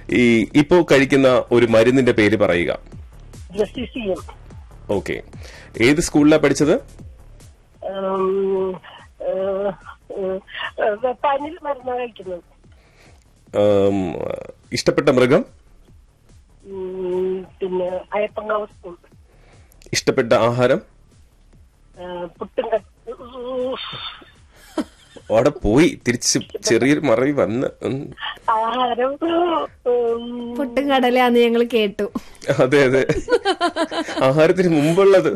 ഈ ഇപ്പോ കഴിക്കുന്ന ഒരു മരുന്നിന്റെ പേര് പറയുക റെസിസിയം ഓക്കെ ഏത് സ്കൂളിലാണ് പഠിച്ചത് പനിൽ മരുന്ന് കഴിക്കുന്നത് ആം, ഇഷ്ടപ്പെട്ട മൃഗം ഉം, പിന്നെ അയപ്പങ്കാവ് സ്കൂൾ ഇഷ്ടപ്പെട്ട ആഹാരം പുട്ടും ക- അവിടെ പോയി തിരിച്ച് ചെറിയൊരു മറവി വന്ന് ഉം. ആഹാരം ഉം, പുട്ടും കടലയാന്ന് ഞങ്ങൾ കേട്ടു അതെ അതെ ആഹാരത്തിന് മുമ്പുള്ളത്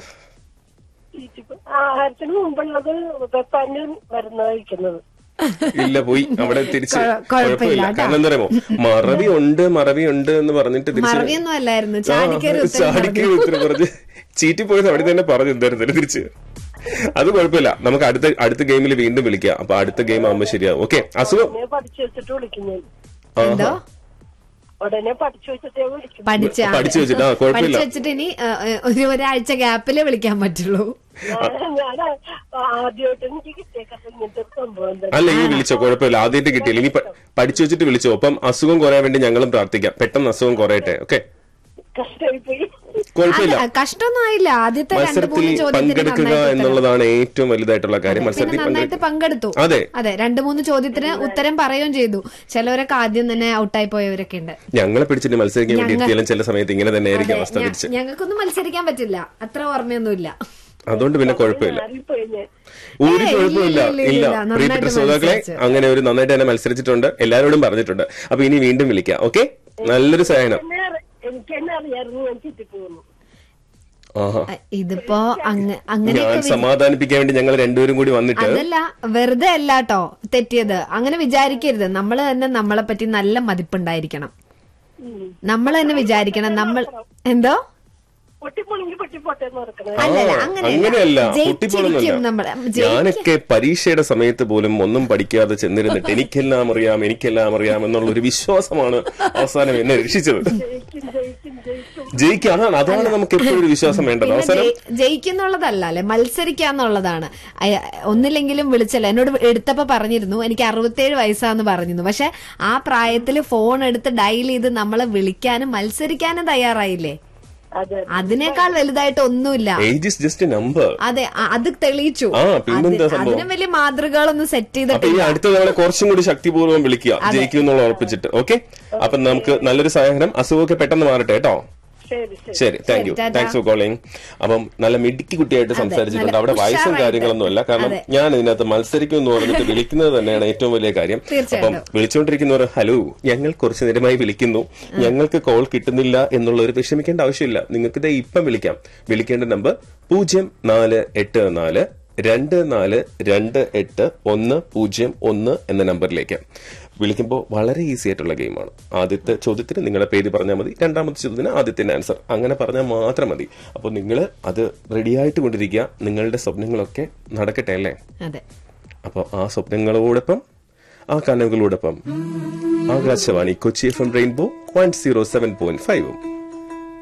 ഇതിപ്പോ ആഹാരത്തിന് മുമ്പുള്ളത് പനിൽ മരുന്ന് കഴിക്കുന്നത് ഇല്ല പോയി അവിടെ തിരിച്ച് കുഴ- കുഴപ്പമില്ല കുഴപ്പമില്ല കേട്ടോ. കാരണം എന്താ പറയുമോ മറവി ഉണ്ട് മറവി ഉണ്ട് എന്ന് പറഞ്ഞിട്ട് തിരിച്ച് മറവിയൊന്നും അല്ലായിരുന്നു ചാടിക്കറി ഉത്തരം പറഞ്ഞു. ചാടിക്കറി ഉത്തരം പറഞ്ഞ് ചീറ്റി പോയത് അവിടെ തന്നെ പറഞ്ഞു എന്തായിരുന്നു തിരിച്ച് അത് കുഴപ്പമില്ല നമുക്ക് അടുത്ത അടുത്ത ഗെയിമിൽ വീണ്ടും വിളിക്കാം അപ്പൊ അടുത്ത ഗെയിം ആകുമ്പോ ശരിയാവും ഓക്കെ അസുഖം ഉടനെ പഠിച്ചു വെച്ചിട്ട് വിളിക്കുന്നത് എന്തോ ഉടനെ പഠിച്ചു വെച്ചിട്ടേ വിളിക്കുന്നത് പഠിച്ച പഠിച്ചു വെച്ചിട്ട് ആ കുഴപ്പമില്ല പഠിച്ചു വെച്ചിട്ട് ഇനി ആ, ഒരു ഒരാഴ്ച ഗ്യാപ്പിലേ വിളിക്കാൻ പറ്റുള്ളൂ ഞാൻ ഞാൻ ആദ്യമായിട്ട് എനിക്ക് കിട്ടിയേക്കപ്പോ ഇങ്ങനത്തെ ഒരു സംഭവം എന്താ അല്ല ഈ വിളിച്ചോ കുഴപ്പമില്ല ആദ്യമായിട്ട് കിട്ടിയില്ല ഇനി പ- പഠിച്ചു വെച്ചിട്ട് വിളിച്ചോ അപ്പം അസുഖം കുറയാൻ വേണ്ടി ഞങ്ങളും പ്രാർത്ഥിക്കാം പെട്ടെന്ന് അസുഖം കുറയട്ടെ ഓക്കെ കഷ്ടമായി പോയി കുഴപ്പമില്ല അല്ല, കഷ്ടമൊന്നും ആയില്ല ആദ്യത്തെ രണ്ട് മത്സരത്തിൽ മൂന്ന് ചോദ്യത്തിന് പങ്കെടുക്കുക നന്നായിട്ട് ഉത്തരം- എന്നുള്ളതാണ് ഏറ്റവും വലുതായിട്ടുള്ള കാര്യം പിന്നെ മത്സരത്തിൽ നന്നായിട്ട് പങ്കെടുക്കുക പങ്കെടുത്തു അതെ അതെ രണ്ട് മൂന്ന് ചോദ്യത്തിന് ഉത്തരം പറയുകയും ചെയ്തു ചിലവരൊക്കെ ആദ്യം തന്നെ ഔട്ടായി പോയവരൊക്കെ ഉണ്ട് ഞങ്ങളെ പിടിച്ചിട്ട് മത്സരിക്കാൻ വേണ്ടി ഞങ്ങ- ഇരുത്തിയാലും ചില സമയത്ത് ഇങ്ങനെ തന്നെ ആയിരിക്കും അതെ, അവസ്ഥ ഞ- തിരിച്ച് ഞങ്ങൾക്കൊന്നും മത്സരിക്കാൻ പറ്റില്ല അത്ര ഓർമ്മയൊന്നുമില്ല അതുകൊണ്ട് പിന്നെ കുഴപ്പമില്ല മാറിപ്പോയി ഞാൻ ഒരു ഏയ്, കുഴപ്പമില്ല ഇല്ല, ഇല്ല, ഇല്ല ഇല്ല, നന്നായിട്ട് പ്രിയപ്പെട്ട ശ്രോതാക്കളെ മത്സരിച്ചു. അങ്ങനെ ഒരു നന്നായിട്ട് തന്നെ മത്സരിച്ചിട്ടുണ്ട് എല്ലാവരോടും പറഞ്ഞിട്ടുണ്ട് അപ്പൊ ഇനി വീണ്ടും വിളിക്കാം ഓക്കെ നല്ലൊരു സഹായം എന്നെ അറി- എനിക്ക് തന്നെ അറിയായിരുന്നു ഞാൻ ചുറ്റിപ്പോകുന്നു ആഹാ അ, ഇതിപ്പോ അങ്ങ ഞാൻ അങ്ങനെയൊക്കെ വി- സമാധാനിപ്പിക്കാൻ വേണ്ടി ഞങ്ങൾ രണ്ടുപേരും കൂടി വന്നിട്ട് അതല്ല വെറുതെ അല്ല കേട്ടോ തെറ്റിയത് അങ്ങനെ വിചാരിക്കരുത് നമ്മൾ തന്നെ നമ്മളെ പറ്റി നല്ല മതിപ്പുണ്ടായിരിക്കണം നമ്മൾ തന്നെ വിചാരിക്കണം നമ്മൾ എന്തോ പൊട്ടിപ്പോണെങ്കിൽ പൊട്ടിപ്പോട്ടെ എന്ന് ഓർക്കണേ ആ, അല്ലല്ല, അങ്ങനെയല്ല. അങ്ങനെയല്ല ജയിച്ചിരിക്കും പൊട്ടിപ്പോണെന്നല്ല നമ്മള്. ജയിക്ക- ഞാനൊക്കെ പരീക്ഷയുടെ സമയത്ത് പോലും ഒന്നും പഠിക്കാതെ ചെന്നിരുന്നിട്ട് എനിക്കെല്ലാം അറിയാം എനിക്കെല്ലാം അറിയാം എന്നുള്ള ഒരു വിശ്വാസമാണ് അവസാനം എന്നെ രക്ഷിച്ചത് ജയിക്കും ജയിക്കും ജയിക്കും ജയിക്കുക അതാണ് അതാണ് നമുക്ക് എപ്പോഴും ഒരു വിശ്വാസം വേണ്ടത് പിന്നെ അവസാനം ജയി- ജയിക്കുന്നുള്ളതല്ല അല്ലെ മത്സരിക്കാന്നുള്ളതാണ് അയ- ഒന്നില്ലെങ്കിലും വിളിച്ചല്ല എന്നോട് എടുത്തപ്പോ പറഞ്ഞിരുന്നു എനിക്ക് അറുപത്തേഴ് വയസ്സാന്ന് പറഞ്ഞിരുന്നു പക്ഷെ ആ പ്രായത്തിൽ ഫോൺ എടുത്ത് ഡയൽ ചെയ്ത് നമ്മളെ വിളിക്കാനും മത്സരിക്കാനും തയ്യാറായില്ലേ അതെ അതിനേക്കാൾ വലുതായിട്ട് ഒന്നുമില്ല age is just a number അതെ അ- അത് തെളിയിച്ചു ആ, പിന്നെന്താ അത് സംഭവം? അതിനും വലിയ മാതൃകകളൊന്നും സെറ്റ് അപ്പൊ ഈ ചെയ്തിട്ടില്ല അടുത്ത തവണ കുറച്ചും കൂടി ശക്തിപൂർവ്വം വിളിക്കുക ജയിക്കും എന്നുള്ള ഉറപ്പിച്ചിട്ട് ഓക്കെ അപ്പൊ നമുക്ക് നല്ലൊരു സഹായം അസുഖമൊക്കെ പെട്ടെന്ന് മാറട്ടെ കേട്ടോ ശരി ശരി ശരി thank you tata. Thanks for calling അപ്പം നല്ല മിടുക്കി കുട്ടിയായിട്ട് സംസാരിച്ചിട്ടുണ്ട് നല്ല അവിടെ വയസ്സും ഉഷാറായിട്ട്. കാര്യങ്ങളൊന്നും അല്ല കാരണം അതെ. ഞാൻ ഇതിനകത്ത് മത്സരിക്കും എന്ന് പറഞ്ഞിട്ട് വിളിക്കുന്നത് തന്നെയാണ് ഏറ്റവും വലിയ കാര്യം അപ്പം തീർച്ചയായിട്ടും. വിളിച്ചുകൊണ്ടിരിക്കുന്നവർ ഹലോ ഞങ്ങൾ കുറച്ചു നേരമായി വിളിക്കുന്നു ഞങ്ങൾക്ക് കോൾ കിട്ടുന്നില്ല എന്നുള്ള ഒരു വിഷമിക്കേണ്ട ആവശ്യമില്ല നിങ്ങൾക്ക് ഇത് ഇപ്പം വിളിക്കാം വിളിക്കേണ്ട നമ്പർ പൂജ്യം നാല് എട്ട് നാല് രണ്ട് നാല് രണ്ട് എട്ട് ഒന്ന് പൂജ്യം ഒന്ന് എന്ന നമ്പറിലേക്ക് വിളിക്കുമ്പോൾ വളരെ ഈസി ആയിട്ടുള്ള ഗെയിമാണ് ആദ്യത്തെ ചോദ്യത്തിന് നിങ്ങളുടെ പേര് പറഞ്ഞാൽ മതി രണ്ടാമത്തെ ചോദ്യത്തിന് ആദ്യത്തിന്റെ ആൻസർ അങ്ങനെ പറഞ്ഞാൽ മാത്രം മതി അപ്പോൾ നിങ്ങൾ അത് റെഡിയായിട്ട് കൊണ്ടിരിക്കുക നിങ്ങളുടെ സ്വപ്നങ്ങളൊക്കെ നടക്കട്ടെ അല്ലേ അതെ അപ്പോൾ ആ സ്വപ്നങ്ങളോടൊപ്പം ആ കനവുകളോടൊപ്പം Akashvani Kochi F M rainbow point zero seven point ഫൈവും